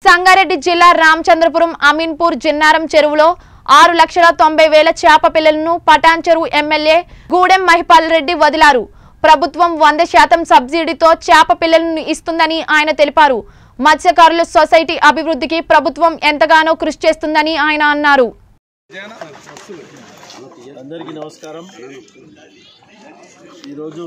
సంగారెడ్డి జిల్లా రామచంద్రపురం అమీన్పూర్ జిన్నారం చెరువులో ఆరు లక్షల తొంభై వేల చేప పిల్లలను పటాన్ చెరువు ఎమ్మెల్యే గూడెం మహిపాల్ రెడ్డి వదిలారు ప్రభుత్వం వంద శాతం సబ్సిడీతో చేప పిల్లలను ఇస్తుందని ఆయన తెలిపారు మత్స్యకారుల సొసైటీ అభివృద్ధికి ప్రభుత్వం ఎంతగానో కృషి చేస్తుందని ఆయన అన్నారు అందరికీ నమస్కారం ఈరోజు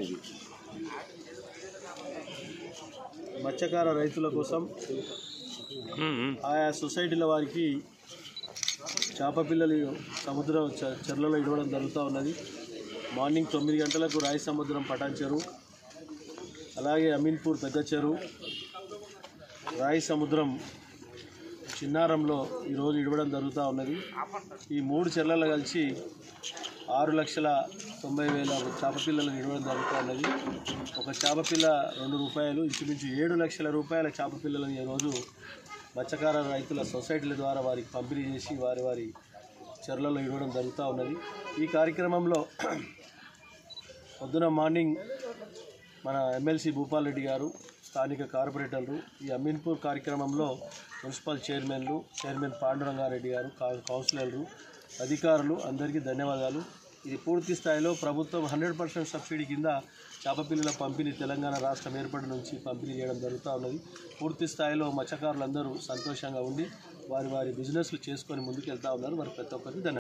మత్స్యకార రైతుల కోసం ఆయా సొసైటీల వారికి చేప పిల్లలు సముద్రం చ- చెర్లలో ఇవ్వడం జరుగుతూ ఉన్నది మార్నింగ్ తొమ్మిది గంటలకు రాయి సముద్రం పటాన్ చెరువు అలాగే అమీన్పూర్ పెద్ద చెరువు రాయి సముద్రం చిన్నారంలో ఈరోజు ఇవ్వడం జరుగుతూ ఉన్నది ఈ మూడు చెర్లలో కలిసి ఆరు లక్షల తొంభై వేల చేప పిల్లలను ఇవ్వడం జరుగుతూ ఉన్నది ఒక చేప పిల్ల రెండు రూపాయలు ఇంచుమించు ఏడు లక్షల రూపాయల చేప పిల్లలను ఈరోజు మత్స్యకార రైతుల సొసైటీల ద్వారా వారికి పంపిణీ చేసి వారి వారి చెర్లలో ఇవ్వడం జరుగుతూ ఉన్నది ఈ కార్యక్రమంలో పొద్దున మార్నింగ్ మన ఎమ్మెల్సీ భూపాల్ రెడ్డి గారు స్థానిక కార్పొరేటర్లు ఈ అమీన్పూర్ కార్యక్రమంలో మున్సిపల్ చైర్మన్లు చైర్మన్ పాండురంగారెడ్డి గారు కా- కౌన్సిలర్లు అధికారులు అందరికీ ధన్యవాదాలు ఇది పూర్తి స్థాయిలో ప్రభుత్వం హండ్రెడ్ పర్సెంట్ సబ్సిడీ కింద చేప పిల్లల పంపిణీ తెలంగాణ రాష్ట్రం ఏర్పడి నుంచి పంపిణీ చేయడం జరుగుతూ ఉన్నది పూర్తి స్థాయిలో మత్స్యకారులందరూ సంతోషంగా ఉండి వారి వారి బిజినెస్లు చేసుకొని ముందుకు వెళ్తూ ఉన్నారు మరి ప్రతి ఒక్కరికి ధన్యవాదాలు